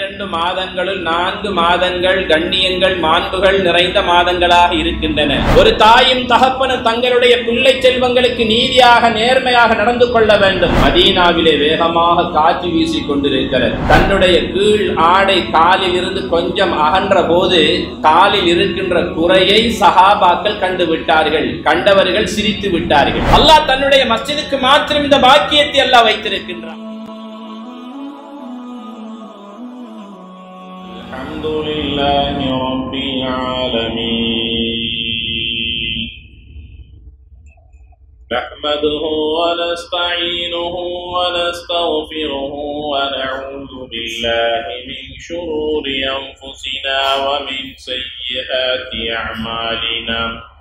பனிரெண்டு மாதங்களுள் நான்கு மாதங்கள் கண்ணியங்கள் மாண்புகள் நிறைந்த மாதங்களாக இருக்கின்றன ஒரு தாயும் தகப்பனும் தங்களுடைய பிள்ளை செல்வங்களுக்கு நீதியாக நேர்மையாக நடந்து கொள்ள வேண்டும் மதீனாவிலே வேகமாக காற்று வீசிக் கொண்டிருக்கிறது தன்னுடைய கீழ் ஆடை காலில் இருந்து கொஞ்சம் அகன்ற போது காலில் இருக்கின்ற குறையை சஹாபாக்கள் கண்டு விட்டார்கள் கண்டவர்கள் சிரித்து விட்டார்கள் அல்லாஹ் தன்னுடைய மஸ்ஜிதுக்கு மாத்திரம் இந்த பாக்கியத்தை அல்லாஹ் வைத்திருக்கின்றான் الحمد لله رب العالمين نحمده ونستعينه ونستغفره ونعوذ بالله من شرور أنفسنا ومن سيئات أعمالنا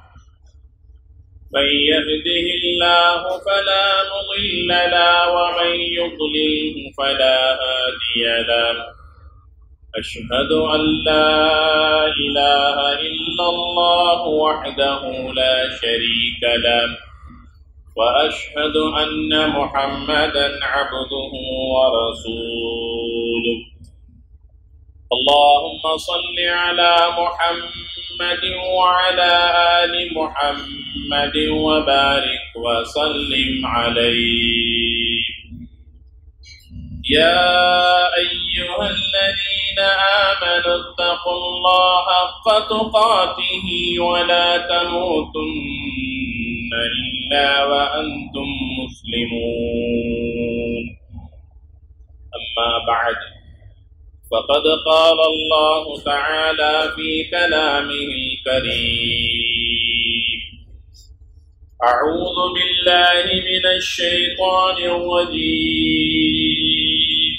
من يهده الله فلا مضل له ومن يضلله فلا هادي له أشهد أن لا إله إلا الله وحده لا شريك له وأشهد أن محمدا عبده ورسوله اللهم صل على محمد وعلى آل محمد وبارك وسلم عليه يا أيها الذين آمنوا اتقوا الله حق تقاته ولا تموتن إلا وأنتم مسلمون أما بعد فقد قال الله تعالى في كلامه الكريم أعوذ بالله من الشيطان الرجيم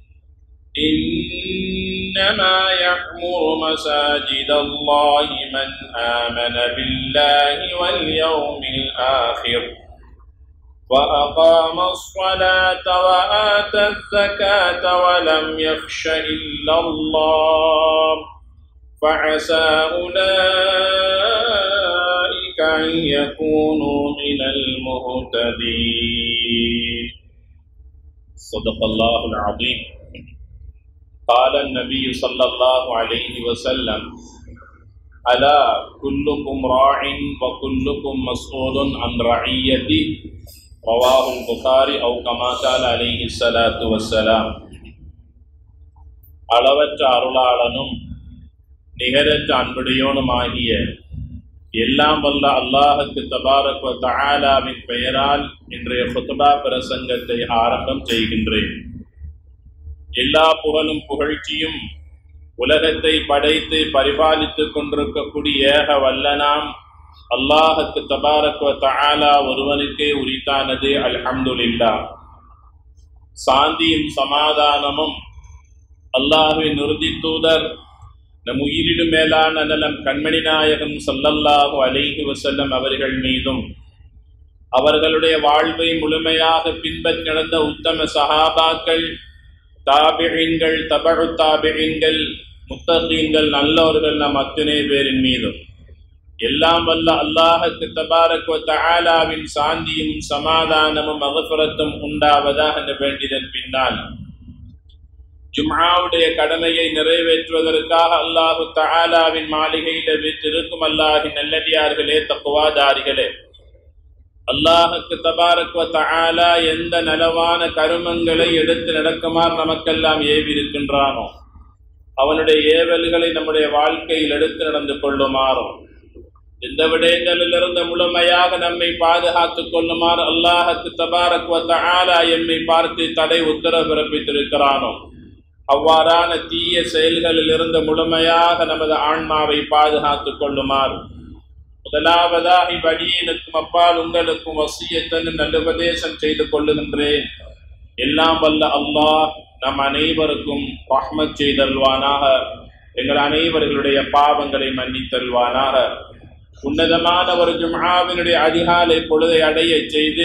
إنما يعمر مساجد الله من آمن بالله واليوم الآخر وأقام الصلاة وآتى الزكاة ولم يخش إلا الله فعسى أولئك أن يكونوا من المهتدين صدق الله العظيم قال النبي صلى الله عليه وسلم ألا كلكم راع وكلكم مسؤول عن رعيته رواه البخاري أو كما قال عليه الصلاة والسلام அளவற்ற அருளாளனும் நிகரற்ற அன்புடையோனுமாகிய எல்லாம் வல்ல அல்லாஹுக்கு தபாரக் தஆலாவின் பெயரால் இன்றைய ஃபுத்பா பிரசங்கத்தை ஆரம்பம் செய்கின்றேன் எல்லா புகழும் புகழ்ச்சியும் உலகத்தை படைத்து பரிபாலித்துக் கொண்டிருக்கக்கூடிய ஏக வல்லனாம் அல்லாஹுக்கு தபாரக் தஆலா ஒருவனுக்கே உரித்தானது அல்ஹம்துலில்லா சாந்தியும் சமாதானமும் அல்லாஹுவின் உறுதி தூதர் நம் உயிரிடும் மேலான நலம் கண்மணி நாயகம் சல்லல்லாஹு அலைஹி வசல்லம் அவர்கள் மீதும் அவர்களுடைய வாழ்வை முழுமையாக பின்பற்றி நடந்த உத்தம சஹாபாக்கள் தாபிழின்கள் தபழு தாபிழின்கள் முத்தகீன்கள் நல்லவர்கள் நம் அத்தனை பேரின் மீதும் எல்லாம் வல்ல அல்லாஹுக்கு தபாரக் தஆலாவின் சாந்தியும் சமாதானமும் மகசுரத்தும் உண்டாவதாக என்று வேண்டியதன் பின்னால் ஜும்ஆவுடைய கடமையை நிறைவேற்றுவதற்காக அல்லாஹு தஆலாவின் மாளிகையில வீற்றிருக்கும் அல்லாஹின் நல்லடியார்களே தக்குவாதாரிகளே அல்லாஹுக்கு தபாரக் தஆலா எந்த நலவான கருமங்களை எடுத்து நடக்குமாறு நமக்கெல்லாம் ஏவிருக்கின்றானோ அவனுடைய ஏவல்களை நம்முடைய வாழ்க்கையில் எடுத்து நடந்து கொள்ளுமாறும் எந்த விடயங்களிலிருந்து முழுமையாக நம்மை பாதுகாத்துக் கொள்ளுமாறு அல்லாஹுக்கு தபாரக் தஆலா எம்மை பார்த்து தடை உத்தரவு பிறப்பித்திருக்கிறானோ அவ்வாறான தீய செயல்களில் இருந்து முழுமையாக நமது ஆன்மாவை பாதுகாத்துக் கொள்ளுமாறு முதலாவதாக இவ்வடியினுக்கும் அப்பால் உங்களுக்கும் வசியத்தன் நல்லுபதேசம் செய்து கொள்ளுகின்றேன் எல்லாம் வல்ல அல்லாஹ் நம் அனைவருக்கும் ரஹ்மத் செய்தல்வானாக எங்கள் அனைவர்களுடைய பாவங்களை மன்னித்தல்வானாக உன்னதமான ஒரு ஜும்ஆவினுடைய அதிகாலை பொழுதை அடைய செய்து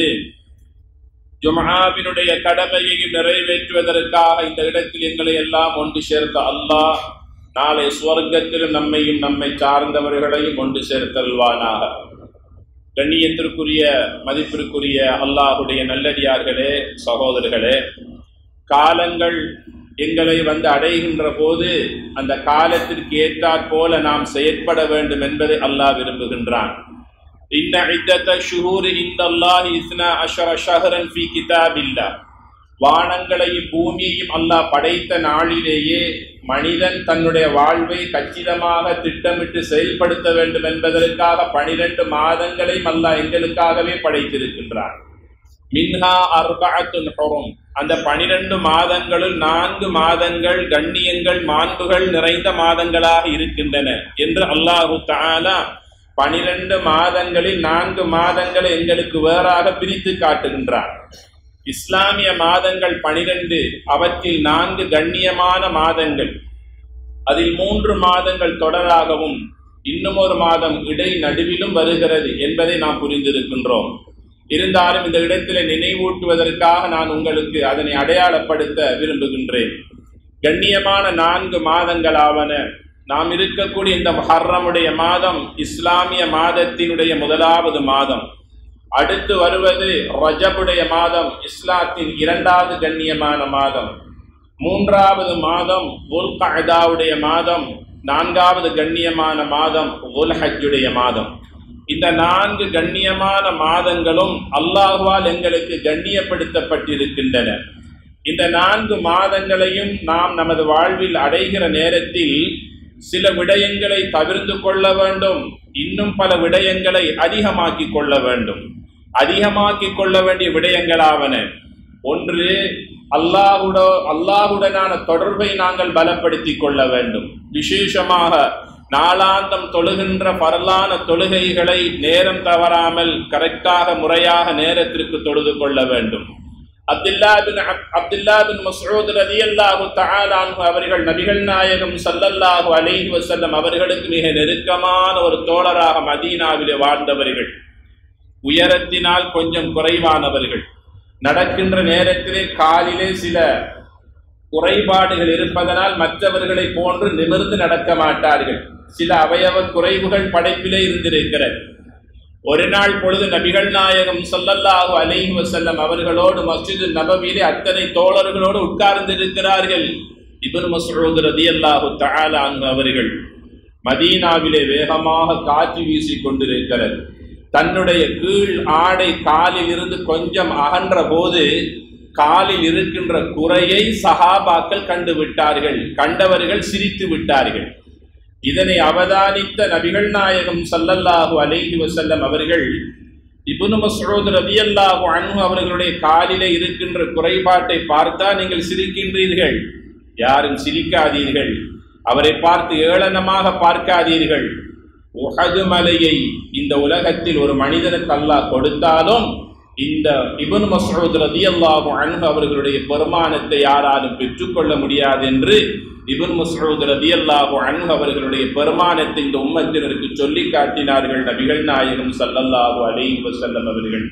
ஜும்ஆவினுடைய கடமையையும் நிறைவேற்றுவதற்காக இந்த இடத்தில் எங்களை எல்லாம் ஒன்று சேர்த்த அல்லாஹ் நாளை சுவர்க்கத்திலும் நம்மையும் நம்மை சார்ந்தவர்களையும் ஒன்று சேர்த்தல்வானாக கண்ணியத்திற்குரிய மதிப்பிற்குரிய அல்லாஹுடைய நல்லடியார்களே சகோதரர்களே காலங்கள் எங்களை வந்து அடைகின்ற போது அந்த காலத்திற்கு ஏற்றாற் போல நாம் செயற்பட வேண்டும் என்பதை அல்லாஹ் விரும்புகின்றான் இன்ன இத்தத்த ஷுஹூர் இந்த அல்லாஹ் இஸ்னா அஷர ஷஹரன் ஃபி கிதாபில்லா வானங்களையும் பூமியையும் அல்லாஹ் படைத்த நாளிலேயே மனிதன் தன்னுடைய வாழ்வை கச்சிதமாக திட்டமிட்டு செயல்படுத்த வேண்டும் என்பதற்காக பனிரெண்டு மாதங்களையும் அல்லாஹ் எங்களுக்காகவே படைத்திருக்கின்றான் மின்ஹா அர்பஅத்துன் ஹுரும் அந்த பனிரெண்டு மாதங்களுள் நான்கு மாதங்கள் கண்ணியங்கள் மாண்புகள் நிறைந்த மாதங்களாக இருக்கின்றன என்று அல்லாஹு தஆலா பனிரெண்டு மாதங்களில் நான்கு மாதங்களை எங்களுக்கு வேறாக பிரித்து காட்டுகின்றார் இஸ்லாமிய மாதங்கள் பனிரெண்டு அவற்றில் நான்கு கண்ணியமான மாதங்கள் அதில் மூன்று மாதங்கள் தொடராகவும் இன்னும் ஒரு மாதம் இடை நடுவிலும் வருகிறது என்பதை நாம் புரிந்திருக்கின்றோம் இருந்தாலும் இந்த இடத்திலே நினைவூட்டுவதற்காக நான் உங்களுக்கு அதனை அடையாளப்படுத்த விரும்புகின்றேன் கண்ணியமான நான்கு மாதங்களாவன நாம் இருக்கக்கூடிய இந்த ஹர்ரமுடைய மாதம் இஸ்லாமிய மாதத்தினுடைய முதலாவது மாதம் அடுத்து வருவது ரஜபுடைய மாதம் இஸ்லாத்தின் இரண்டாவது கண்ணியமான மாதம் மூன்றாவது மாதம் உல்கஅதாவுடைய மாதம் நான்காவது கண்ணியமான மாதம் உல்ஹஜ்ஜுடைய மாதம் இந்த நான்கு கண்ணியமான மாதங்களும் அல்லாஹுவால் எங்களுக்கு கண்ணியப்படுத்தப்பட்டிருக்கின்றன இந்த நான்கு மாதங்களையும் நாம் நமது வாழ்வில் அடைகிற நேரத்தில் சில விடயங்களை தவிர்த்து கொள்ள வேண்டும் இன்னும் பல விடயங்களை அதிகமாக்கிக் கொள்ள வேண்டும் அதிகமாக்கிக் கொள்ள வேண்டிய விடயங்களாவன ஒன்று அல்லாஹுட அல்லாஹுடனான தொடர்பை நாங்கள் பலப்படுத்திக் கொள்ள வேண்டும் விசேஷமாக நாளாந்தம் தொழுகின்ற பரலான தொழுகைகளை நேரம் தவறாமல் கரெக்டாக முறையாக நேரத்திற்கு தொழுது கொள்ள வேண்டும் அப்துல்லா பின் அப்துல்லா பின் மசூத் ரலியல்லாஹு தஆலா அன்ஹு அவர்கள் நபிகள் நாயகம் ஸல்லல்லாஹு அலைஹி வஸல்லம் அவர்களுக்கு மிக நெருக்கமான ஒரு தோழராக மதீனாவிலே வாழ்ந்தவர்கள் உயரத்தினால் கொஞ்சம் குறைவானவர்கள் நடக்கின்ற நேரத்திலே காலிலே சில குறைபாடுகள் இருப்பதனால் மற்றவர்களை போன்று நிமிர்ந்து நடக்க மாட்டார்கள் சில அவயவ குறைவுகள் படைப்பிலே இருந்திருக்கிறது ஒரு நாள் பொழுது நபிகள் நாயகம் சொல்லல்லாஹு அலைஹி வசல்லம் அவர்களோடு மஸ்ஜிது நபவியிலே அத்தனை தோழர்களோடு உட்கார்ந்திருக்கிறார்கள் இபன் மசூத் ரதியல்லாஹு தஆலா அன்ஹு அவர்கள் மதீனாவிலே வேகமாக காற்று வீசிக் கொண்டிருக்கிறது தன்னுடைய கீழ் ஆடை காலில் இருந்து கொஞ்சம் அகன்ற போது காலில் இருக்கின்ற குறையை சஹாபாக்கள் கண்டு விட்டார்கள் கண்டவர்கள் சிரித்து விட்டார்கள் இதனை அவதானித்த நபிகள் நாயகம் சல்லல்லாஹு அலைஹி வசல்லம் அவர்கள் இபுனு மசூத் ரதியல்லாஹு அன்ஹு அவர்களுடைய காலிலே இருக்கின்ற குறைபாட்டை பார்த்தா நீங்கள் சிரிக்கின்றீர்கள் யாரும் சிரிக்காதீர்கள் அவரை பார்த்து ஏளனமாக பார்க்காதீர்கள் உஹது மலையை இந்த உலகத்தில் ஒரு மனிதனுக்கு அல்லாஹ் கொடுத்தாலும் இந்த இபன் மசூத் ரதியல்லாஹு அன்ஹு அவர்களுடைய பெருமானத்தை யாராலும் பெற்றுக்கொள்ள முடியாது என்று இபன் மசூத் ரதியல்லாஹு அன்ஹு அவர்களுடைய பெருமானத்தை இந்த உம்மத்தினருக்கு சொல்லி காட்டினார்கள் நபிகள் நாயகம் சல்லல்லாஹு அலைஹி வஸல்லம் அவர்கள்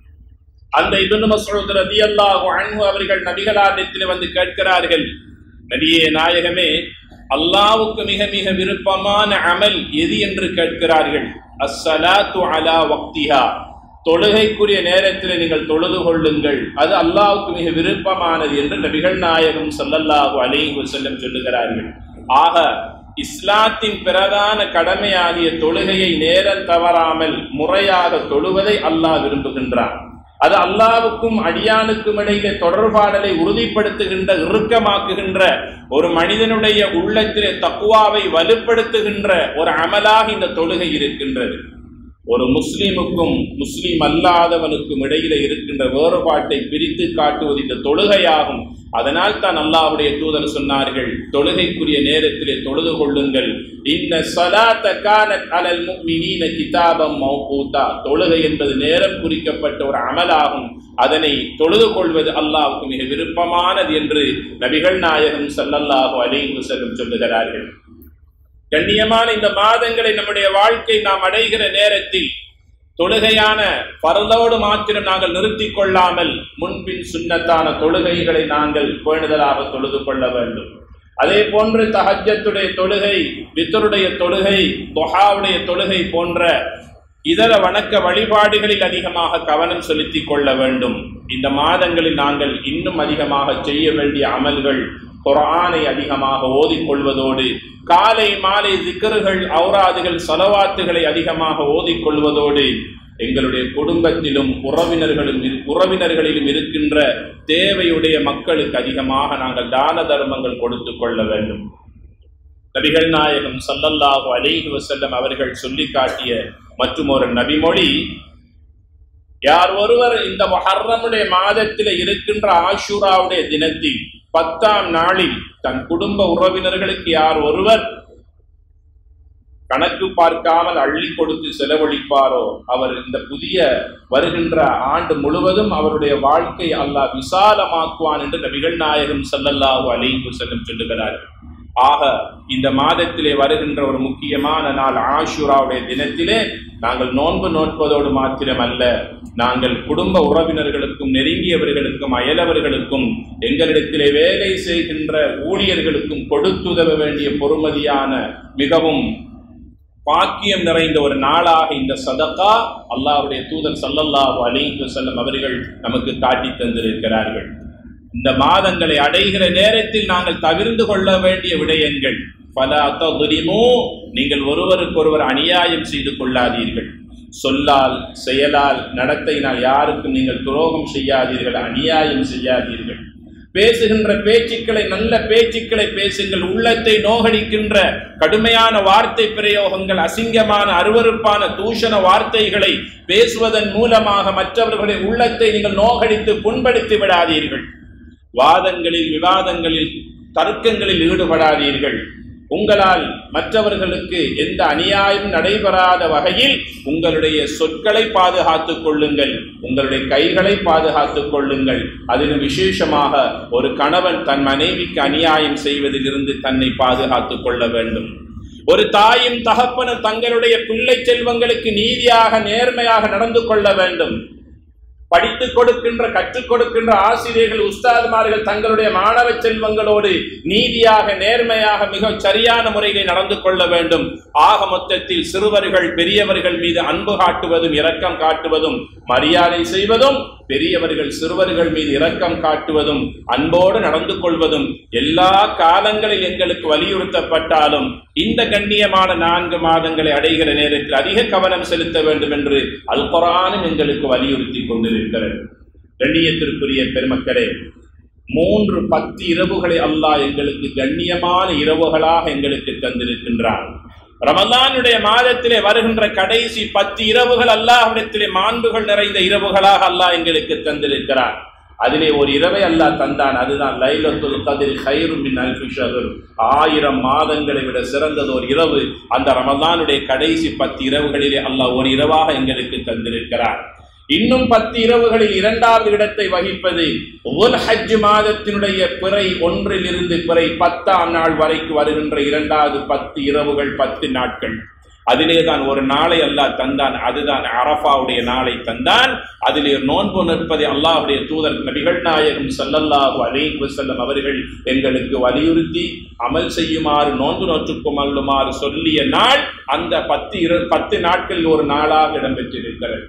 அந்த இபன் மசூத் ரதியல்லாஹு அன்ஹு அவர்கள் நபிகளாரிடத்தில் வந்து கேட்கிறார்கள் நபியே நாயகமே அல்லாவுக்கு மிக மிக விருப்பமான அமல் எது என்று கேட்கிறார்கள் அஸ்ஸலாத்து அலா வக்திஹா தொழுகைக்குரிய நேரத்தில் நீங்கள் தொழுது கொள்ளுங்கள் அது அல்லாவுக்கு மிக விருப்பமானது என்று நபிகள் நாயகம் சல்லல்லாஹு அலைஹி வஸல்லம் சொல்லுகிறார்கள் ஆக இஸ்லாத்தின் பிரதான கடமையாகிய தொழுகையை நேரம் தவறாமல் முறையாக தொழுவதை அல்லாஹ் விரும்புகின்றான் அது அல்லாவுக்கும் அடியானுக்கும் இடையிலே தொடர்பாடலை உறுதிப்படுத்துகின்ற இறுக்கமாக்குகின்ற ஒரு மனிதனுடைய உள்ளத்திலே தக்குவாவை வலுப்படுத்துகின்ற ஒரு அமலாக இந்த தொழுகை இருக்கின்றது ஒரு முஸ்லிமுக்கும் முஸ்லிம் அல்லாதவனுக்கும் இடையில இருக்கின்ற வேறுபாட்டை பிரித்து காட்டுவது இந்த தொழுகையாகும் அதனால் தான் அல்லாஹ்வுடைய தூதர் சொன்னார்கள் தொழுகைக்குரிய நேரத்திலே தொழுது கொள்ளுங்கள் இந்த சலாத்த கானத் அலல் முஃமினீன கிதாபம் மௌகூதா தொழுகை என்பது நேரம் குறிக்கப்பட்ட ஒரு அமலாகும் அதனை தொழுது கொள்வது அல்லாஹ்வுக்கு மிக விருப்பமானது என்று நபிகள் நாயகம் ஸல்லல்லாஹு அலைஹி வஸல்லம் சொல்லுகிறார்கள் கண்ணியமான இந்த மாதங்களை நம்முடைய வாழ்க்கை நாம் அடைகிற நேரத்தில் தொழுகையான பரலோடு மாத்திரம் நாங்கள் நிறுத்திக் கொள்ளாமல் முன்பின் சுண்ணத்தான தொழுகைகளை நாங்கள் பேணுதலாக தொழுது கொள்ள வேண்டும் அதே போன்று தஹஜத்துடைய தொழுகை வித்தருடைய தொழுகை தொஹாவுடைய தொழுகை போன்ற இதர வணக்க வழிபாடுகளில் அதிகமாக கவனம் செலுத்திக் கொள்ள வேண்டும் இந்த மாதங்களில் நாங்கள் இன்னும் அதிகமாக செய்ய வேண்டிய அமல்கள் குரானை அதிகமாக ஓதிக்கொள்வதோடு காலை மாலை திக்கர்கள் ஔராதுகள் சலவாத்துகளை அதிகமாக ஓதிக்கொள்வதோடு எங்களுடைய குடும்பத்திலும் உறவினர்களும் உறவினர்களிலும் இருக்கின்ற தேவையுடைய மக்களுக்கு அதிகமாக நாங்கள் தான தர்மங்கள் கொடுத்து கொள்ள வேண்டும் நபிகள் நாயகம் சல்லல்லாஹு அலைஹி வசல்லம் அவர்கள் சொல்லி காட்டிய மற்றும் ஒரு நபிமொழி யார் ஒருவர் இந்த மஹர்ரமுடைய மாதத்தில் இருக்கின்ற ஆஷூராவுடைய தினத்தில் பத்தாம் நாளில் தன் குடும்ப உறவினர்களுக்கு யார் ஒருவர் கணக்கு பார்க்காமல் அள்ளி கொடுத்து செலவழிப்பாரோ அவர் இந்த புதிய வருகின்ற ஆண்டு முழுவதும் அவருடைய வாழ்க்கை அல்லாஹ் விசாலமாக்குவான் என்று நபிகள் நாயகம் சல்லல்லாஹு அலைஹி செல்லும் சொல்லுகிறார்கள் ஆக இந்த மாதத்திலே வருகின்ற ஒரு முக்கியமான நாள் ஆஷுராவுடைய தினத்திலே நாங்கள் நோன்பு நோட்பதோடு மாத்திரமல்ல நாங்கள் குடும்ப உறவினர்களுக்கும் நெருங்கியவர்களுக்கும் அயலவர்களுக்கும் எங்களிடத்திலே வேலை செய்கின்ற ஊழியர்களுக்கும் கொடுத்துதவ வேண்டிய பொறுமதியான மிகவும் பாக்கியம் நிறைந்த ஒரு நாளாக இந்த சதக்கா அல்லாஹ்வுடைய தூதர் சல்லல்லாஹு அலைஹி செல்லம் அவர்கள் நமக்கு காட்டி தந்திருக்கிறார்கள் இந்த மாதங்களை அடைகிற நேரத்தில் நாங்கள் தவிர்ந்து கொள்ள வேண்டிய விடயங்கள் பல அத்ததுரிமோ நீங்கள் ஒருவருக்கொருவர் அநியாயம் செய்து கொள்ளாதீர்கள் சொல்லால் செயலால் நடத்தையினால் யாருக்கும் நீங்கள் துரோகம் செய்யாதீர்கள் அநியாயம் செய்யாதீர்கள் பேசுகின்ற பேச்சுக்களை நல்ல பேச்சுக்களை பேசுங்கள் உள்ளத்தை நோகடிக்கின்ற கடுமையான வார்த்தை பிரயோகங்கள் அசிங்கமான அருவருப்பான தூஷண வார்த்தைகளை பேசுவதன் மூலமாக மற்றவர்களுடைய உள்ளத்தை நீங்கள் நோகடித்து புண்படுத்தி விடாதீர்கள் வாதங்களில் விவாதங்களில் தர்க்கங்களில் ஈடுபடாதீர்கள் உங்களால் மற்றவர்களுக்கு எந்த அநியாயம் நடைபெறாத வகையில் உங்களுடைய சொற்களை பாதுகாத்துக் கொள்ளுங்கள் உங்களுடைய கைகளை பாதுகாத்துக் கொள்ளுங்கள் அதிலும் விசேஷமாக ஒரு கணவன் தன் மனைவிக்கு அநியாயம் செய்வதிலிருந்து தன்னை பாதுகாத்துக் கொள்ள வேண்டும் ஒரு தாயும் தகப்பனும் தங்களுடைய பிள்ளை செல்வங்களுக்கு நீதியாக நேர்மையாக நடந்து கொள்ள வேண்டும் படித்துக் கொடுக்கின்ற கற்றுக் கொடுக்கின்ற ஆசிரியர்கள் உஸ்தாதுமார்கள் தங்களுடைய மாணவ செல்வங்களோடு நீதியாக நேர்மையாக மிக சரியான முறையில் நடந்து கொள்ள வேண்டும் ஆக மொத்தத்தில் சிறுவர்கள் பெரியவர்கள் மீது அன்பு காட்டுவதும் இரக்கம் காட்டுவதும் மரியாதை செய்வதும் பெரியவர்கள் சிறுவர்கள் மீது இரக்கம் காட்டுவதும் அன்போடு நடந்து கொள்வதும் எல்லா காலங்களில் எங்களுக்கு வலியுறுத்தப்பட்டாலும் இந்த கண்ணியமான நான்கு மாதங்களை அடைகிற நேரத்தில் அதிக கவனம் செலுத்த வேண்டும் என்று அல் குரானும் எங்களுக்கு வலியுறுத்தி கொண்டிருக்கிறது கண்ணியத்திற்குரிய பெருமக்களே மூன்று பத்து இரவுகளை அல்லாஹ் எங்களுக்கு கண்ணியமான இரவுகளாக எங்களுக்கு தந்திருக்கின்றான் ரமலானுடைய மாதத்திலே வருகின்ற கடைசி பத்து இரவுகள் அல்லாஹ்விடத்திலே மாண்புகள் நிறைந்த இரவுகளாக அல்லாஹ் எங்களுக்கு தந்திருக்கிறார் அதிலே ஒரு இரவை அல்லாஹ் தந்தான் அதுதான் லைலத்துல் கதிர் ஹைரு மின் அல்ஃபி ஷஹர் ஆயிரம் மாதங்களை விட சிறந்தது ஒரு இரவு அந்த ரமலானுடைய கடைசி பத்து இரவுகளிலே அல்லாஹ் ஒரு இரவாக எங்களுக்கு தந்திருக்கிறார் இன்னும் பத்து இரவுகளில் இரண்டாவது இடத்தை வகிப்பது ஒவ்வொரு ஹஜ் மாதத்தினுடைய பிறை ஒன்றில் இருந்து பிறை பத்தாம் நாள் வரைக்கு வருகின்ற இரண்டாவது பத்து இரவுகள் பத்து நாட்கள் அதிலே தான் ஒரு நாளை அல்லாஹ் தந்தான் அதுதான் அரஃபாவுடைய நாளை தந்தான் அதிலே நோன்பு நிற்பதை அல்லாஹ்வுடைய தூதர் நபிகள் நாயகம் சல்லல்லாஹு அலைஹி வஸல்லம் அவர்கள் எங்களுக்கு வலியுறுத்தி அமல் செய்யுமாறு நோன்பு நோற்றுக்கும் அல்லுமாறு சொல்லிய நாள் அந்த பத்து இரு பத்து நாட்களில் ஒரு நாளாக இடம்பெற்றிருக்கிறது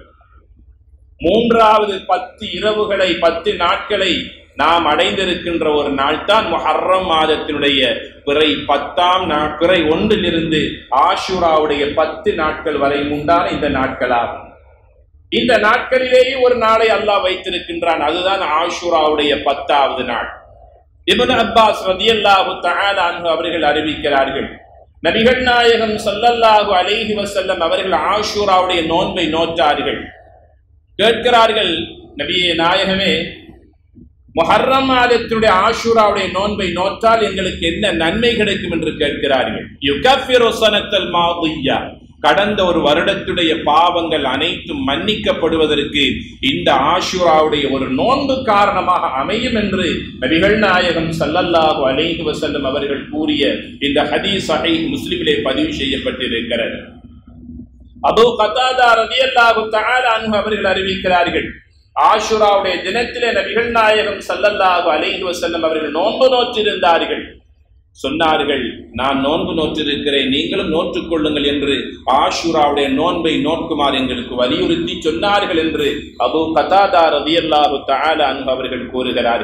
மூன்றாவது பத்து இரவுகளை பத்து நாட்களை நாம் அடைந்திருக்கின்ற ஒரு நாள் தான் முஹர்ரம் மாதத்தினுடைய பிறை பத்தாம் நா பிறை ஒன்றிலிருந்து ஆஷுராவுடைய பத்து நாட்கள் வரை உண்டான இந்த நாட்களாகும் இந்த நாட்களிலேயே ஒரு நாளை அல்லாஹ் வைத்திருக்கின்றான் அதுதான் ஆஷுராவுடைய பத்தாவது நாள் இப்னு அப்பாஸ் ரதியல்லாஹு தஆலா அன்ஹு அவர்கள் அறிவிக்கிறார்கள் நபிகள் நாயகம் ஸல்லல்லாஹு அலைஹி வஸல்லம் அவர்கள் ஆஷுராவுடைய நோன்பை நோற்றார்கள் கேட்கிறார்கள் நபியே நாயகமே முஹர்ரம் மாதத்தினுடைய ஆஷூராவுடைய நோன்பை நோற்றால் எங்களுக்கு என்ன நன்மை கிடைக்கும் என்று கேட்கிறார்கள் யுகஃபிரு சனத்தல் மாதியா கடந்த ஒரு வருடத்துடைய பாவங்கள் அனைத்தும் மன்னிக்கப்படுவதற்கு இந்த ஆஷுராவுடைய ஒரு நோன்பு காரணமாக அமையும் என்று நபிகள் நாயகம் சல்லல்லாஹு அலைஹி வஸல்லம் அவர்கள் கூறிய இந்த ஹதீஸ் சஹீஹ் முஸ்லிமிலே பதிவு செய்யப்பட்டிருக்கிறது அபு கதாதா ரதியல்லாஹு தஆலா அன்ஹு அவர்கள் அறிவிக்கிறார்கள் ஆஷுராவுடைய தினத்திலே நபிகள் நாயகம் சல்லல்லாஹு அலைஹி வஸல்லம் அவர்கள் நோன்பு நோற்றிருந்தார்கள் சொன்னார்கள் நான் நோன்பு நோற்றிருக்கிறேன் நீங்களும் நோற்றுக் கொள்ளுங்கள் என்று ஆஷுராவுடைய நோன்பை நோக்குமாறு எங்களுக்கு வலியுறுத்தி சொன்னார்கள் என்று அபு கதாதா ரதியல்லாஹு தஆலா அன்ஹு அவர்கள் கூறுகிறார்கள்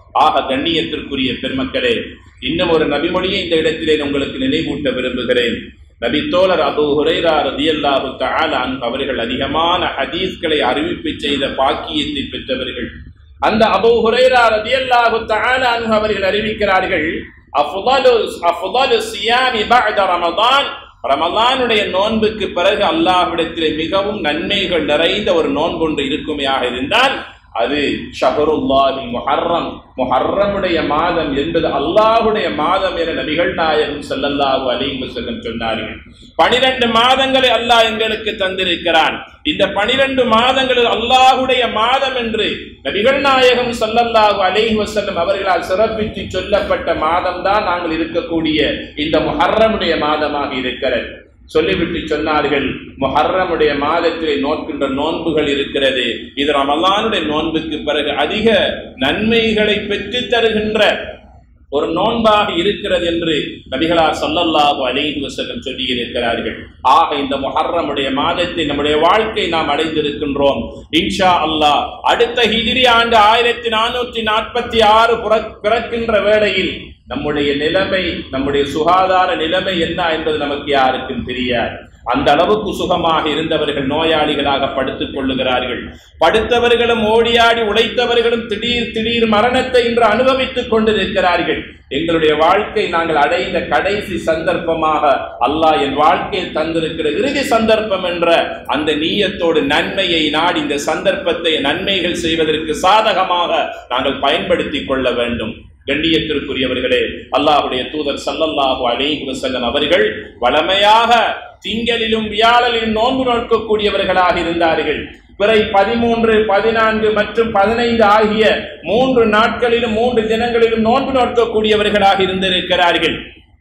ஆக கண்ணியத்திற்குரிய பெருமக்களே இன்னும் ஒரு நபிமொழியை இந்த இடத்திலே உங்களுக்கு நினைவூட்ட விரும்புகிறேன் நபி தோழர் அபு ஹுரைரா ரதியல்லாஹு தஆலா அன்ஹு அவர்கள் அதிகமான ஹதீஸ்களை அறிவிப்பு செய்த பாக்கியத்தை பெற்றவர்கள் அந்த அபு ஹுரைரா ரதியல்லாஹு தஆலா அன்ஹு அவர்கள் அறிவிக்கிறார்கள் அஃதலு அஃதலு சியாமி பஅத ரமதான் ரமலானுடைய நோன்புக்கு பிறகு அல்லாஹ்விடத்திலே மிகவும் நன்மைகள் நிறைந்த ஒரு நோன்பு ஒன்று இருக்குமையாக இருந்தால் அது ஷஹருல்லாஹி முஹர்ரம் முஹர்ரமுடைய மாதம் என்பது அல்லாஹுடைய மாதம் என நபிகள் நாயகம் ஸல்லல்லாஹு அலைஹி வஸல்லம் சொன்னார்கள் பனிரெண்டு மாதங்களை அல்லாஹ் எங்களுக்கு தந்திருக்கிறான் இந்த பனிரெண்டு மாதங்களில் அல்லாஹுடைய மாதம் என்று நபிகள் நாயகம் ஸல்லல்லாஹு அலைஹி வஸல்லம் அவர்களால் சிறப்பித்து சொல்லப்பட்ட மாதம் தான் நாங்கள் இருக்கக்கூடிய இந்த முஹர்ரமுடைய மாதமாக இருக்கிறது சொல்லிவிட்டு சொன்னார்கள் முஹர்ரமுடைய மாதத்திலே நோக்கின்ற நோன்புகள் இருக்கிறது இது ரமலானுடைய நோன்புக்கு பிறகு அதிக நன்மைகளை பெற்று தருகின்ற ஒரு நோன்பாக இருக்கிறது என்று நபிகளார் சொல்லல்லாஹு அலைஹி வஸல்லம் சொல்லி இருக்கிறார்கள் ஆக இந்த முஹர்ரமுடைய மாதத்தை நம்முடைய வாழ்க்கை நாம் அடைந்திருக்கின்றோம் இன்ஷா அல்லாஹ் அடுத்த ஹிஜ்ரி ஆண்டு ஆயிரத்தி நானூற்றி நாற்பத்தி ஆறு பிறக்கின்ற வேளையில் நம்முடைய நிலைமை நம்முடைய சுகாதார நிலைமை என்ன என்பது நமக்கு யாருக்கும் தெரியாது அந்த அளவுக்கு சுகமாக இருந்தவர்கள் நோயாளிகளாக படுத்துக் கொள்ளுகிறார்கள் படுத்தவர்களும் ஓடியாடி உழைத்தவர்களும் திடீர் திடீர் மரணத்தை இன்று அனுபவித்துக் கொண்டிருக்கிறார்கள் எங்களுடைய வாழ்க்கை நாங்கள் அடைந்த கடைசி சந்தர்ப்பமாக அல்லாஹ் என் வாழ்க்கையில் தந்திருக்கிற இறுதி சந்தர்ப்பம் என்ற அந்த நீயத்தோடு நன்மையை நாடி இந்த சந்தர்ப்பத்தை நன்மைகள் செய்வதற்கு சாதகமாக நாங்கள் பயன்படுத்திக் கொள்ள வேண்டும் கண்ணியத்திற்குரியவர்களே அல்லாஹுடைய தூதர் சல்லல்லாஹு அலைஹி வஸல்லம் அவர்கள் வளமையாக திங்களிலும் வியாழலிலும் நோன்பு நோக்கக்கூடியவர்களாக இருந்தார்கள் பிறை பதிமூன்று பதினான்கு மற்றும் பதினைந்து ஆகிய மூன்று நாட்களிலும் மூன்று தினங்களிலும் நோன்பு நோக்கக்கூடியவர்களாக இருந்திருக்கிறார்கள்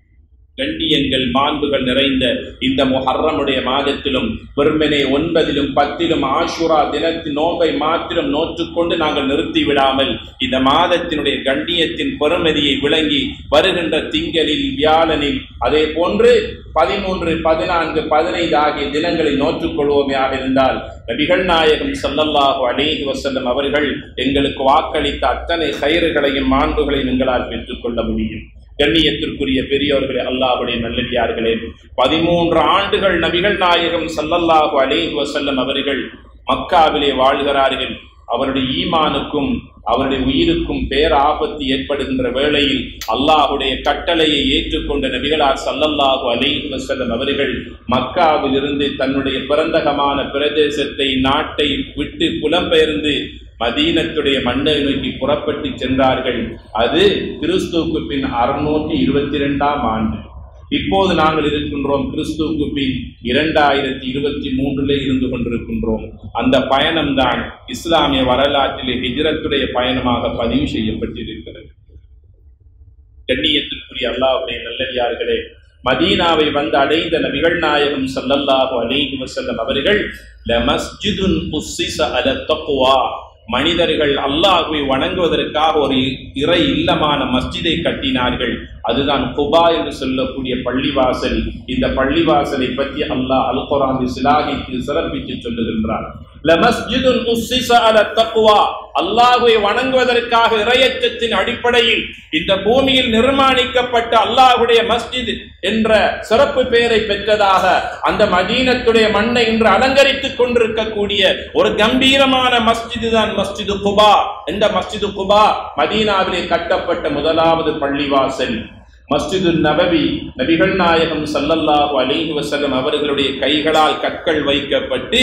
கண்டியங்கள் மாண்புகள் நிறைந்த இந்த முஹர்ரமுடைய மாதத்திலும் வெறுமனே ஒன்பதிலும் பத்திலும் ஆஷுரா தினத்தின் நோன்பை மாத்திரம் நோற்றுக்கொண்டு நாங்கள் நிறுத்தி விடாமல் இந்த மாதத்தினுடைய கண்ணியத்தின் பெருமதியை விளங்கி வருகின்ற திங்களில் வியாழனில் அதே போன்று பதிமூன்று பதினான்கு பதினைந்து ஆகிய தினங்களை நோற்றுக்கொள்வோமையாக இருந்தால் நபிகள் நாயகம் சல்லல்லாஹு அலைஹி வஸல்லம் அவர்கள் எங்களுக்கு வாக்களித்த அத்தனை கயிறுகளையும் மாண்புகளையும் எங்களால் பெற்றுக்கொள்ள முடியும் கண்ணியத்திற்குரிய பெரியோர்களே அல்லாஹுடைய நல்லடியார்களே பதிமூன்று ஆண்டுகள் நபிகள் நாயகம் சல்லல்லாஹு அலைஹி வஸல்லம் அவர்கள் மக்காவிலே வாழ்கிறார்கள் அவருடைய ஈமானுக்கும் அவருடைய உயிருக்கும் பேர் ஆபத்து ஏற்படுகின்ற வேளையில் அல்லாஹுடைய கட்டளையை ஏற்றுக்கொண்ட நபிகளார் சல்லல்லாஹு அலைஹி வஸல்லம் அவர்கள் மக்காவில் இருந்து தன்னுடைய பிறந்தகமான பிரதேசத்தை நாட்டை விட்டு புலம்பெயர்ந்து மதீனத்துடைய மண்ணை நோக்கி புறப்பட்டு சென்றார்கள் அது கிறிஸ்துவுக்கு பின் அறுநூற்றி இருபத்தி இரண்டாம் ஆண்டு இப்போது நாங்கள் இருக்கின்றோம் கிறிஸ்துவுக்கு பின் இரண்டாயிரத்தி இருபத்தி மூன்றிலே இருந்து கொண்டிருக்கின்றோம் அந்த பயணம்தான் இஸ்லாமிய வரலாற்றிலே ஹிஜ்ரத்துடைய பயணமாக பதிவு செய்யப்பட்டிருக்கிறது கண்ணியத்திற்குரிய அல்லாஹுடைய நல்லடியார்களே மதீனாவை வந்து அடைந்த நபிகள் நாயகம் சல்லல்லாஹு அலைஹி வஸல்லம் அவர்கள் லமஸ்ஜிதுன் உஸ்ஸிஸ அல தக்வா மனிதர்கள் அல்லாஹுவை வணங்குவதற்காக ஒரு இறை இல்லமான மஸ்ஜிதை கட்டினார்கள் அதுதான் குபா என்று சொல்லக்கூடிய பள்ளிவாசல் இந்த பள்ளிவாசலை பற்றி அல்லாஹ் அல் குரான் சிலாகித்து சிறப்பித்து சொல்லுகின்றார் லமஸ்ஜிதுன் உஸ்ஸிஸ அல தக்வா அல்லாஹுவை வணங்குவதற்காக இறையச்சத்தின் அடிப்படையில் இந்த பூமியில் நிர்மாணிக்கப்பட்ட அல்லாஹுடைய மஸ்ஜித் என்ற சிறப்பு பெயரை பெற்றதாக அந்த மதீனத்துடைய மண்ணை இன்று அலங்கரித்துக் கொண்டிருக்கக்கூடிய ஒரு கம்பீரமான மஸ்ஜிது தான் மஸ்ஜிது குபா இந்த மஸ்ஜிது குபா மதீனாவிலே கட்டப்பட்ட முதலாவது பள்ளிவாசல் மஸ்ஜிது நபவி நபிகள் நாயகம் சல்லல்லாஹு அலைஹி வஸல்லம் அவர்களுடைய கைகளால் கற்கள் வைக்கப்பட்டு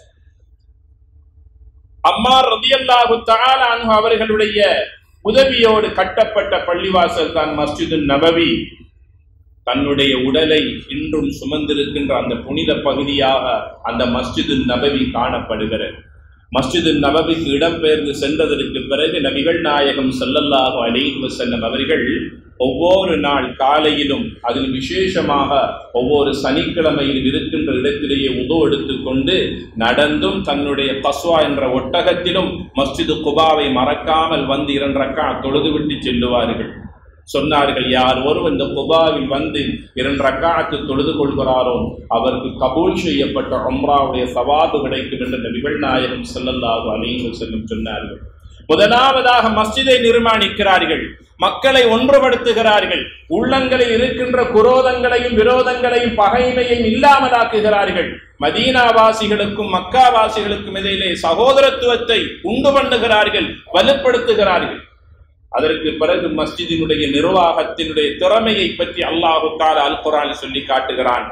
அம்மார் ரதியல்லாஹு தஆலா அன்ஹு அவர்களுடைய உதவியோடு கட்டப்பட்ட பள்ளிவாசல் தான் மஸ்ஜிது நபவி தன்னுடைய உடலை இன்றும் சுமந்திருக்கின்ற அந்த புனித பகுதியாக அந்த மஸ்ஜிது நபவி காணப்படுகிறது மஸ்ஜிது நபவிக்கு இடம்பெயர்ந்து சென்றதற்கு பிறகு நபிகள் நாயகம் ஸல்லல்லாஹு அலைஹி வஸல்லம் அவர்கள் ஒவ்வொரு நாள் காலையிலும் அதில் விசேஷமாக ஒவ்வொரு சனிக்கிழமையில் இருக்கின்ற இடத்திலேயே உதவு எடுத்துக்கொண்டு நடந்தும் தன்னுடைய கஸ்வா என்ற ஒட்டகத்திலும் மஸ்ஜிது குபாவை மறக்காமல் வந்து இரண்டு ரக்கா தொழுதுவிட்டு செல்லுவார்கள் சொன்னார்கள் யார் ஒருவர் இந்த குபாவில் வந்து இரண்டு ரக்காத்து தொழுது கொள்கிறாரோ அவருக்கு கபூல் செய்யப்பட்ட உம்ராவுடைய சவாபு கிடைக்கும் என்று நபிகள் நாயகம் ஸல்லல்லாஹு அலைஹி வஸல்லம் சொன்னார்கள் முதலாவதாக மஸ்ஜிதை நிர்மாணிக்கிறார்கள் மக்களை ஒன்றுபடுத்துகிறார்கள் உள்ளங்களில் இருக்கின்ற குரோதங்களையும் விரோதங்களையும் பகைமையும் இல்லாமலாக்குகிறார்கள் மதீனாவாசிகளுக்கும் மக்காவாசிகளுக்கும் இடையிலே சகோதரத்துவத்தை உண்டு பண்ணுகிறார்கள் வலுப்படுத்துகிறார்கள் அதற்கு பிறகு மஸ்ஜிதினுடைய நிர்வாகத்தினுடைய திறமையை பற்றி அல்லாஹு தாலா அல் குரான் சொல்லி காட்டுகிறான்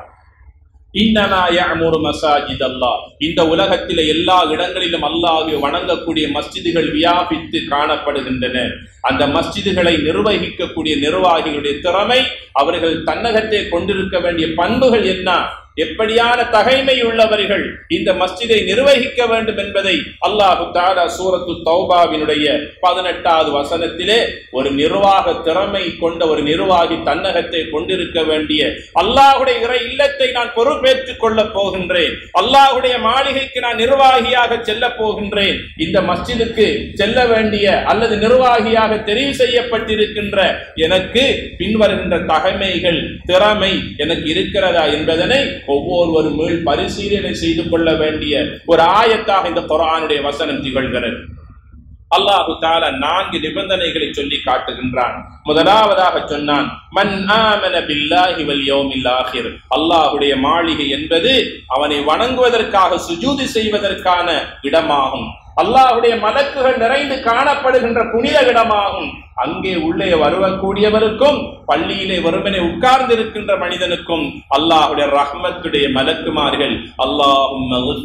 இன்னமா யஅமுரு மசாஜித் அல்லாஹ் இந்த உலகத்திலே எல்லா இடங்களிலும் அல்லாஹ்வை வணங்கக்கூடிய மஸ்ஜிதுகள் வியாபித்து காணப்படுகின்றன அந்த மஸ்ஜிதுகளை நிர்வகிக்கக்கூடிய நிர்வாகிகளுடைய திறமை அவர்கள் தன்னகத்தை கொண்டிருக்க வேண்டிய பண்புகள் என்ன எப்படியான தகைமை உள்ளவர்கள் இந்த மஸ்ஜிதை நிர்வகிக்க வேண்டும் என்பதை அல்லாஹு தாலா சூரத்து தௌபாவினுடைய பதினெட்டாவது வசனத்திலே ஒரு நிர்வாக திறமை கொண்ட ஒரு நிர்வாகி தன்னகத்தை கொண்டிருக்க வேண்டிய அல்லாஹுடைய இறை இல்லத்தை நான் பொறுப்பேற்றுக் கொள்ளப் போகின்றேன் அல்லாஹுடைய மாளிகைக்கு நான் நிர்வாகியாக செல்ல போகின்றேன் இந்த மஸ்ஜிதுக்கு செல்ல வேண்டிய அல்லது நிர்வாகியாக தெரிவு செய்யப்பட்டிருக்கின்ற எனக்கு பின்வருகின்ற தகைமைகள் திறமை எனக்கு இருக்கிறதா என்பதனை ஒவ்வொருவரும் மீள் பரிசீலனை செய்து கொள்ள வேண்டிய ஒரு ஆயத்தாக இந்த குரானுடைய வசனம் திகழ்கிறது அல்லாஹு தாலா நான்கு நிபந்தனைகளை சொல்லி காட்டுகின்றான் முதலாவதாக சொன்னான் மன் ஆமன பில்லாஹி வல் யௌமில் ஆகிர் அல்லாஹ்வுடைய மாளிகை என்பது அவனை வணங்குவதற்காக சுஜூதி செய்வதற்கான இடமாகும் அல்லாஹ்வுடைய மலக்குகள் நிறைந்து காணப்படுகின்ற புனித இடமாகும் அங்கே உள்ளே வருவக்கூடியவருக்கும் பள்ளியிலே வெறுமனே உட்கார்ந்து இருக்கின்ற மனிதனுக்கும் அல்லாஹுடைய ரஹ்மத்துடைய மலக்குமார்கள் அல்லாஹும்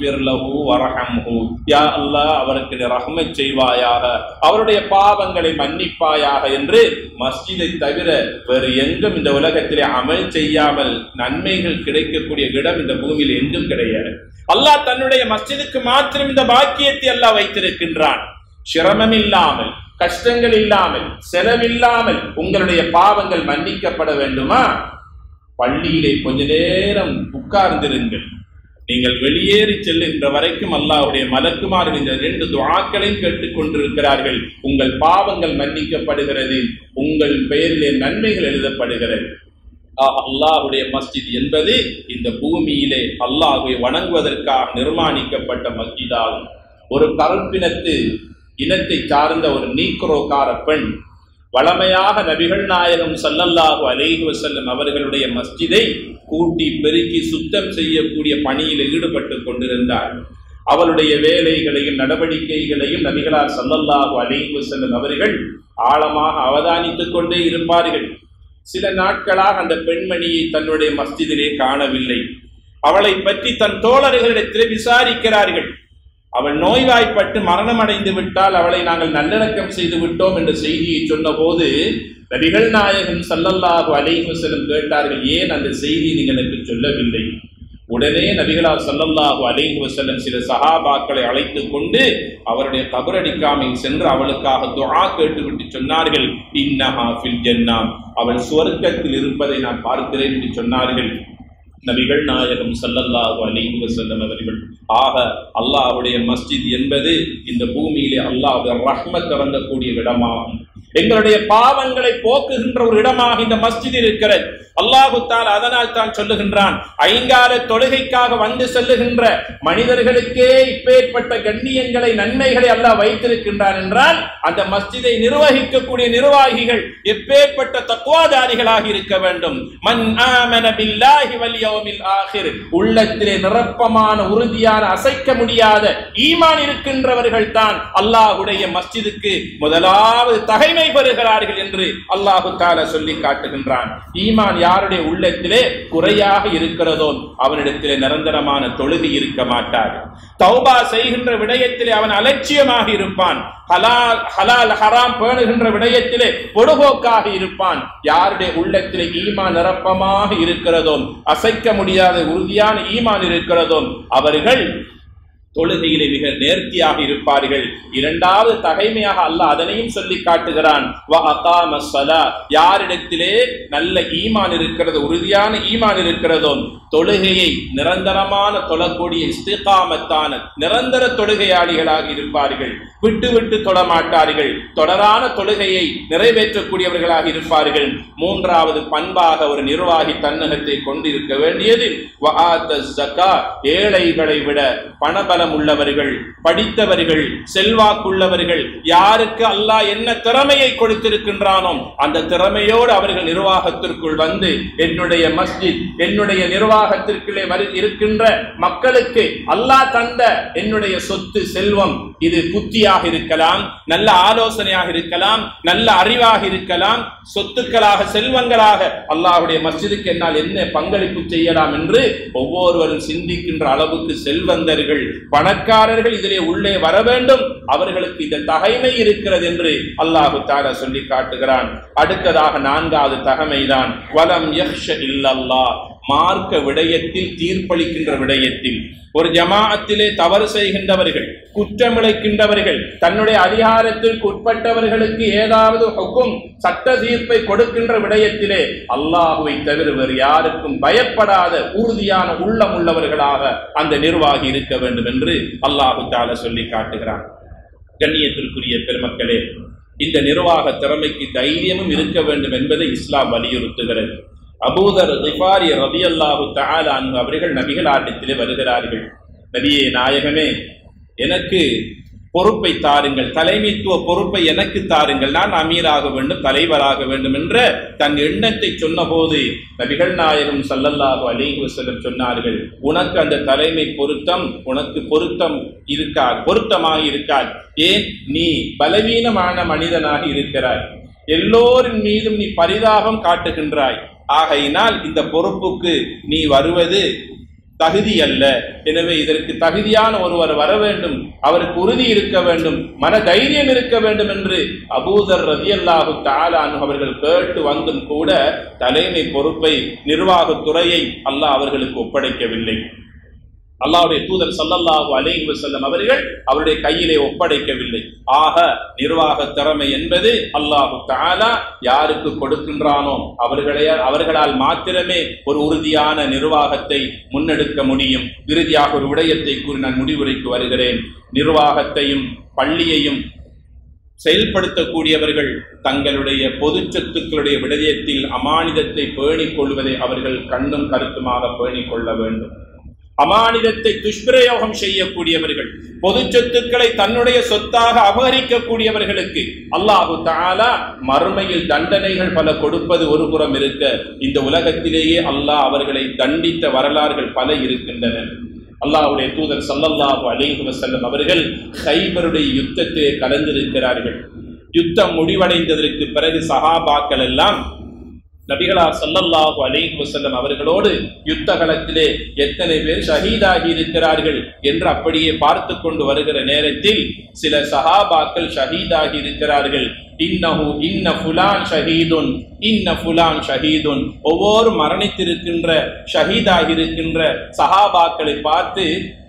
வரஹம்ஹு யா அல்லாஹ் அவருக்கு நீ ரஹ்மத் செய்வாயாக அவருடைய பாவங்களை மன்னிப்பாயாக என்று மஸ்ஜிதை தவிர வேறு எங்கும் இந்த உலகத்திலே அமல் செய்யாமல் நன்மைகள் கிடைக்கக்கூடிய இடம் இந்த பூமியில் எங்கும் கிடையாது அல்லாஹ் தன்னுடைய மஸ்ஜிதுக்கு மாத்திரம் இந்த பாக்கியத்தை அல்லாஹ் வைத்திருக்கின்றான் சிரமம் இல்லாமல் கஷ்டங்கள் இல்லாமல் செலவில்லாமல் உங்களுடைய பாவங்கள் மன்னிக்கப்பட வேண்டுமா பள்ளியிலே கொஞ்ச நேரம் உட்கார்ந்திருங்கள் நீங்கள் வெளியேறி செல்லுகின்ற வரைக்கும் அல்லாஹ்வுடைய மலக்குமார்கள் இந்த ரெண்டு துவாக்களையும் கேட்டுக் கொண்டிருக்கிறார்கள் உங்கள் பாவங்கள் மன்னிக்கப்படுகிறது உங்கள் பெயரிலே நன்மைகள் எழுதப்படுகிறது ஆக அல்லாஹ்வுடைய மஸ்ஜித் என்பது இந்த பூமியிலே அல்லாஹ்வை வணங்குவதற்காக நிர்மாணிக்கப்பட்ட மஸ்ஜிதாகும் ஒரு கருப்பினத்து இனத்தை சார்ந்த ஒரு நீக்ரோக்கார பெண் வளமையாக நபிகள் நாயகம் சல்லல்லாஹு அலைஹி வஸல்லம் அவர்களுடைய மஸ்ஜிதை கூட்டி பெருக்கி சுத்தம் செய்யக்கூடிய பணியில் ஈடுபட்டு கொண்டிருந்தார் அவளுடைய வேலைகளையும் நடவடிக்கைகளையும் நபிகளார் சல்லல்லாஹு அலைஹி வஸல்லம் அவர்கள் ஆழமாக அவதானித்துக் கொண்டே இருப்பார்கள் சில நாட்களாக அந்த பெண்மணியை தன்னுடைய மஸ்ஜிதிலே காணவில்லை அவளை பற்றி தன் தோழர்களிடத்தில் விசாரிக்கிறார்கள் அவள் நோய்வாய்ப்பட்டு மரணம் அடைந்து விட்டால் அவளை நாங்கள் நல்லடக்கம் செய்து விட்டோம் என்ற செய்தியை சொன்னபோது நபிகள் நாயகன் சல்லல்லாஹு அலைஹி வஸல்லம் கேட்டார்கள் ஏன் அந்த செய்தி நீங்கள் எனக்கு சொல்லவில்லை உடனே நபிகளார் சல்லல்லாஹு அலைஹி வஸல்லம் சில சஹாபாக்களை அழைத்து கொண்டு அவருடைய கபரடிக்காமல் சென்று அவளுக்காக துஆ கேட்டுவிட்டு சொன்னார்கள் இன்னஹா ஃபில் ஜன்னா அவள் சுவர்க்கத்தில் இருப்பதை நான் பார்க்கிறேன் என்று சொன்னார்கள் நபிகள் நாயகம் சல்லல்லாஹு அலைஹி வஸல்லம் அவர்கள் ஆக அல்லாஹ்வுடைய மஸ்ஜித் என்பது இந்த பூமியிலே அல்லாஹ்வுடைய ரஹ்மத் இறங்கக்கூடிய இடமாகும் எங்களுடைய பாவங்களை போக்குகின்ற ஒரு இடமாக இந்த மஸ்ஜித் இருக்கிறது அல்லாஹு தால் அதனால் தான் சொல்லுகின்றான் ஐங்கால தொழுகைக்காக வந்து செல்லுகின்ற மனிதர்களுக்கே இப்பேற்பட்ட கண்ணியங்களை நன்மைகளை அல்லாஹ் வைத்திருக்கின்றான் என்றால் அந்த மஸ்ஜிதை நிர்வகிக்கக்கூடிய நிர்வாகிகள் எப்பேற்பட்ட தக்குவாதாரிகளாக இருக்க வேண்டும் மன் ஆமன பில்லாஹி வல் யௌமில் ஆகிர் உள்ளத்திலே நிரப்பமான உறுதியான அசைக்க முடியாத ஈமான் இருக்கின்றவர்கள் தான் அல்லாஹ்வுடைய மஸ்ஜிதுக்கு முதலாவது தகைமை பெறுகிறார்கள் என்று அல்லாஹு தாலா சொல்லி காட்டுகின்றான் ஈமான் யாருடைய உள்ளத்திலே குறையாக இருக்கிறதோ அவனிடத்திலே நிரந்தரமான தொழுகை இருக்க மாட்டார் தௌபா செய்கின்ற விடயத்திலே அவன் அலட்சியமாக இருப்பான் ஹலால் ஹலால் ஹராம் பேணுகின்ற விடயத்திலே பொடுபோக்காக இருப்பான் யாருடைய உள்ளத்திலே ஈமான் நிரப்பமாக இருக்கிறதோ அசைக்க முடியாத உறுதியான ஈமான் இருக்கிறதோ அவர்கள் தொழுகையிலே மிக நேர்த்தியாக இருப்பார்கள் இரண்டாவது தகைமையாக அல்லாஹ் அதனையும் சொல்லி காட்டுகிறான் வ அகாம ஸலா. யாரிடத்திலே நல்ல ஈமான் இருக்கிறது உறுதியான ஈமான் இருக்கிறதோ தொழுகையை நிரந்தரமான தொழக்கூடிய இஸ்திகாமத்தான நிரந்தர தொழுகையாளிகளாக இருப்பார்கள் விட்டு விட்டு தொழ மாட்டார்கள் தொடரான தொழுகையை நிறைவேற்றக்கூடியவர்களாக இருப்பார்கள் மூன்றாவது பண்பாக ஒரு நிர்வாகி தன்னகத்தை கொண்டிருக்க வேண்டியது வஆத்த ஸக்கா. ஏழைகளை விட பணபல ஞானம் உள்ளவர்கள் படித்தவர்கள் செல்வாக்குள்ளவர்கள் யாருக்கு அல்லாஹ் என்ன திறமையை கொடுத்திருக்கின்றானோ அந்த திறமையோடு அவர்கள் நிர்வாகத்திற்குள் வந்து என்னுடைய மஸ்ஜித் என்னுடைய நிர்வாகத்திற்குள்ளே வரு இருக்கின்ற மக்களுக்கு அல்லாஹ் தந்த என்னுடைய சொத்து செல்வம் இது புத்தியாக இருக்கலாம் நல்ல ஆலோசனையாக இருக்கலாம் நல்ல அறிவாக இருக்கலாம் சொத்துக்களாக செல்வங்களாக அல்லாஹ்வுடைய மஸ்ஜிதுக்கு என்னால் என்ன பங்களிப்பு செய்யலாம் என்று ஒவ்வொருவரும் சிந்திக்கின்ற அளவுக்கு செல்வந்தர்கள் பணக்காரர்கள் இதிலே உள்ளே வர வேண்டும் அவர்களுக்கு இந்த தகைமை இருக்கிறது என்று அல்லாஹு தாலா சொல்லி காட்டுகிறான் அடுத்ததாக நான்காவது தகமைதான் வலம் யக்ஷ இல்லல்லாஹ் மார்க்க விடயத்தில் தீர்ப்பளிக்கின்ற விடயத்தில் ஒரு ஜமாஅத்திலே தவறு செய்கின்றவர்கள் குற்றமிழைக்கின்றவர்கள் தன்னுடைய அதிகாரத்திற்கு உட்பட்டவர்களுக்கு ஏதாவது ஹுக்கும் சட்ட தீர்ப்பை கொடுக்கின்ற விடயத்திலே அல்லாஹுவை தவிர வேறு யாருக்கும் பயப்படாத உறுதியான உள்ளம் உள்ளவர்களாக அந்த நிர்வாகி இருக்க வேண்டும் என்று அல்லாஹு தால சொல்லி காட்டுகிறான் கண்ணியத்திற்குரிய பெருமக்களே இந்த நிர்வாக திறமைக்கு தைரியமும் இருக்க வேண்டும் என்பதை இஸ்லாம் வலியுறுத்துகிறது அபூதர் திஃபாரி ரதியல்லாஹு தஆலா அன்ஹு அவர்கள் நபிகள் ஆட்டத்திலே வருகிறார்கள் நபியே நாயகமே எனக்கு பொறுப்பை தாருங்கள் தலைமைத்துவ பொறுப்பை எனக்கு தாருங்கள் நான் அமீராக வேண்டும் தலைவராக வேண்டும் என்ற தன் எண்ணத்தை சொன்னபோது நபிகள் நாயகம் ஸல்லல்லாஹு அலைஹி வஸல்லம் சொன்னார்கள் உனக்கு அந்த தலைமை பொருத்தம் உனக்கு பொருத்தம் இருக்காது பொருத்தமாக இருக்காது ஏன் நீ பலவீனமான மனிதனாக இருக்கிறாய் எல்லோரின் மீதும் நீ பரிதாபம் காட்டுகின்றாய் ஆகையினால் இந்த பொறுப்புக்கு நீ வருவது தகுதி அல்ல எனவே இதற்கு தகுதியான ஒருவர் வர வேண்டும் அவருக்கு உறுதி இருக்க வேண்டும் மன தைரியம் இருக்க வேண்டும் என்று அபூதர் ரதியல்லாஹு தாலான் அவர்கள் கேட்டு வந்தும் கூட தலைமை பொறுப்பை நிர்வாகத்துறையை அல்லாஹ் அவர்களுக்கு ஒப்படைக்கவில்லை அல்லாஹ்வுடைய தூதர் ஸல்லல்லாஹு அலைஹி வஸல்லம் அவர்கள் அவருடைய கையிலே ஒப்படைக்கவில்லை ஆக நிர்வாக திறமை என்பது அல்லாஹு தஆலா யாருக்கு கொடுக்கின்றானோ அவர்களே அவர்களால் மாத்திரமே ஒரு உறுதியான நிர்வாகத்தை முன்னெடுக்க முடியும் இறுதியாக ஒரு விடயத்தை கூறி நான் முடிவுரைக்கு வருகிறேன் நிர்வாகத்தையும் பள்ளியையும் செயல்படுத்தக்கூடியவர்கள் தங்களுடைய பொது சொத்துக்களுடைய விடயத்தில் அமானிதத்தை பேணிக் கொள்வதை அவர்கள் கண்ணும் கருத்துமாக பேணிக் கொள்ள வேண்டும் அமானிதத்தை துஷ்பிரயோகம் செய்யக்கூடியவர்கள் பொது சொத்துக்களை தன்னுடைய சொத்தாக அபகரிக்கக்கூடியவர்களுக்கு அல்லாஹு தாலா மறுமையில் தண்டனைகள் பல கொடுப்பது ஒரு புறம் இருக்க இந்த உலகத்திலேயே அல்லாஹ் அவர்களை தண்டித்த வரலாறுகள் பல இருக்கின்றன அல்லாஹ்வுடைய தூதர் ஸல்லல்லாஹு அலைஹி வஸல்லம் அவர்கள் கைபருடைய யுத்தத்திலே கலந்திருக்கிறார்கள் யுத்தம் முடிவடைந்ததற்கு பிறகு சஹாபாக்கள் எல்லாம் நபிகளார் ஸல்லல்லாஹு அலைஹி வஸல்லம் அவர்களோடு யுத்த களத்திலே எத்தனை பேர் ஷஹீதாகி இருக்கிறார்கள் என்று அப்படியே பார்த்து கொண்டு வருகிற நேரத்தில் சில சஹாபாக்கள் ஷஹீதாகி இருக்கிறார்கள் இன்னஹு இன்ன ஃபுலான் ஷஹீதுன் இன்ன ஃபுலான் ஷஹீதுன் ஒவ்வொரு மரணித்திருக்கின்ற ஷஹீதாகி இருக்கின்ற சஹாபாக்களை பார்த்து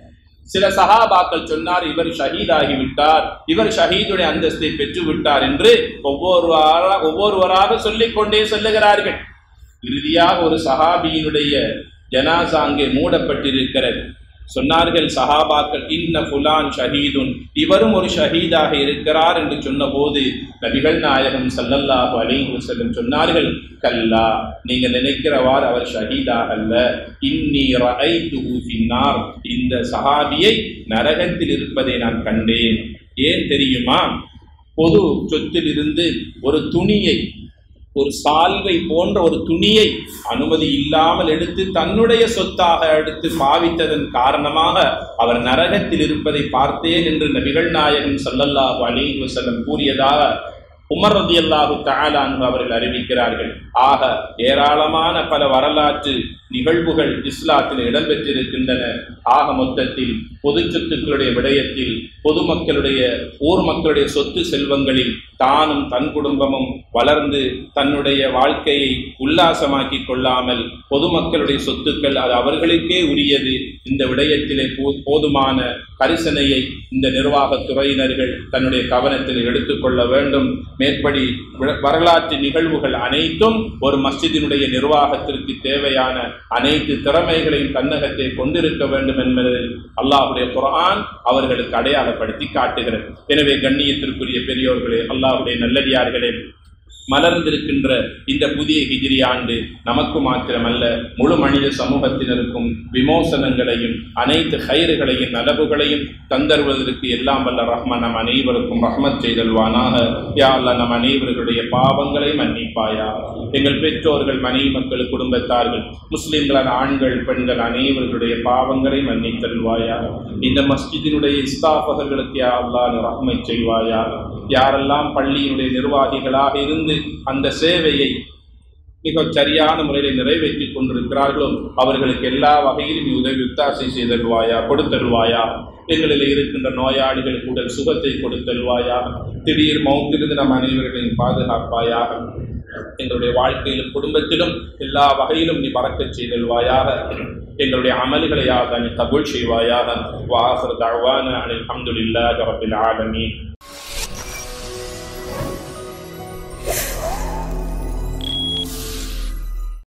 சில சஹாபாக்கள் சொன்னார் இவர் ஷஹீதாகி விட்டார் இவர் ஷஹீதுடைய அந்தஸ்தை பெற்று விட்டார் என்று ஒவ்வொருவராக ஒவ்வொருவராக சொல்லிக் கொண்டே சொல்லுகிறார்கள் இறுதியாக ஒரு சஹாபியினுடைய ஜனாசா அங்கே மூடப்பட்டிருக்கிறது சொன்னார்கள் சஹாபாக்கள் இன்ன ஃபுலான் ஷஹீதுன் இவரும் ஒரு ஷஹீதாக இருக்கிறார் என்று சொன்னபோது நபிகள் நாயகம் ஸல்லல்லாஹு அலைஹி வஸல்லம் சொன்னார்கள் கல்லா நீங்க நினைக்கிறவாறு அவர் ஷஹீதாக அல்ல இன்னி ரஐத்துஹு ஃபின்னார் இந்த சஹாபியை நரகத்தில் இருப்பதை நான் கண்டேன் ஏன் தெரியுமா பொது சொத்திலிருந்து ஒரு துணியை ஒரு சால்வை போன்ற ஒரு துணியை அனுமதி இல்லாமல் எடுத்து தன்னுடைய சொத்தாக எடுத்து பாவித்ததன் காரணமாக அவர் நரகத்தில் இருப்பதை பார்த்தேன் என்று நபிகள் நாயகம் ஸல்லல்லாஹு அலைஹி வஸல்லம் கூறியதாக உமர் ரதியல்லாஹு தஆலா அன்ஹு அவர்கள் அறிவிக்கிறார்கள் ஆக ஏராளமான பல வரலாற்று நிகழ்வுகள் இஸ்லாத்தில் இடம்பெற்றிருக்கின்றன ஆக மொத்தத்தில் பொது சொத்துக்களுடைய விடயத்தில் பொதுமக்களுடைய ஊர் மக்களுடைய சொத்து செல்வங்களில் தானும் தன் குடும்பமும் வளர்ந்து தன்னுடைய வாழ்க்கையை உல்லாசமாக்கி கொள்ளாமல் பொதுமக்களுடைய சொத்துக்கள் அது அவர்களுக்கே உரியது இந்த விடயத்திலே போ- போதுமான கரிசனையை இந்த நிர்வாகத் துறையினர்கள் தன்னுடைய கவனத்தில் எடுத்துக்கொள்ள வேண்டும் மேற்படி வி- வரலாற்று நிகழ்வுகள் அனைத்தும் ஒரு மஸ்ஜிதினுடைய நிர்வாகத்திற்கு தேவையான அனைத்து திறமைகளையும் தன்னகத்தை கொண்டிருக்க வேண்டும் என்பதை அல்லாஹ்வுடைய குர்ஆன் அவர்களுக்கு அடையாளப்படுத்தி காட்டுகிறது எனவே கண்ணியத்திற்குரிய பெரியோர்களே அல்லாஹ்வுடைய நல்லடியார்களே மலர்ந்திருக்கின்ற இந்த புதிய ஹிஜ்ரி ஆண்டு நமக்கு மாத்திரமல்ல முழு மனித சமூகத்தினருக்கும் விமோசனங்களையும் அனைத்து கயிறுகளையும் நலவுகளையும் தந்தருவதற்கு எல்லாம் வல்ல ரஹ்மான் நம் அனைவருக்கும் ரஹ்மத் செய்தல்வானாக யா அல்லாஹ் நம் அனைவர்களுடைய பாவங்களை மன்னிப்பாயா எங்கள் பெற்றோர்கள் மனைவி மக்கள் குடும்பத்தார்கள் முஸ்லிம்களான ஆண்கள் பெண்கள் அனைவர்களுடைய பாவங்களை மன்னித்தல்வாயா இந்த மஸ்ஜிதினுடைய இஸ்தாபகர்களுக்கு யா அல்லாஹ் நீ ரஹ்மத் செய்வாயா யாரெல்லாம் பள்ளியினுடைய நிர்வாகிகளாக இருந்து அந்த சேவையை மிக சரியான முறையில் நிறைவேற்றி கொண்டிருக்கிறார்களோ அவர்களுக்கு எல்லா வகையிலும் நீ உதவி உத்தாசை செய்தல்வாயா கொடுத்தல்வாயா எங்களில் இருக்கின்ற நோயாளிகளுக்கு உடல் சுகத்தை கொடுத்தல்வாயா திடீர் மௌத்திலிருந்து நம் அனைவர்களையும் பாதுகாப்பாயாக எங்களுடைய வாழ்க்கையிலும் குடும்பத்திலும் எல்லா வகையிலும் நீ பறக்கச் செய்தல்வாயாக எங்களுடைய அமல்களை நீ கபூல் செய்வாயாக வாசர் தழ்வான அனில் அஹமதுல்லாஹ் ரபில் ஆலமீன்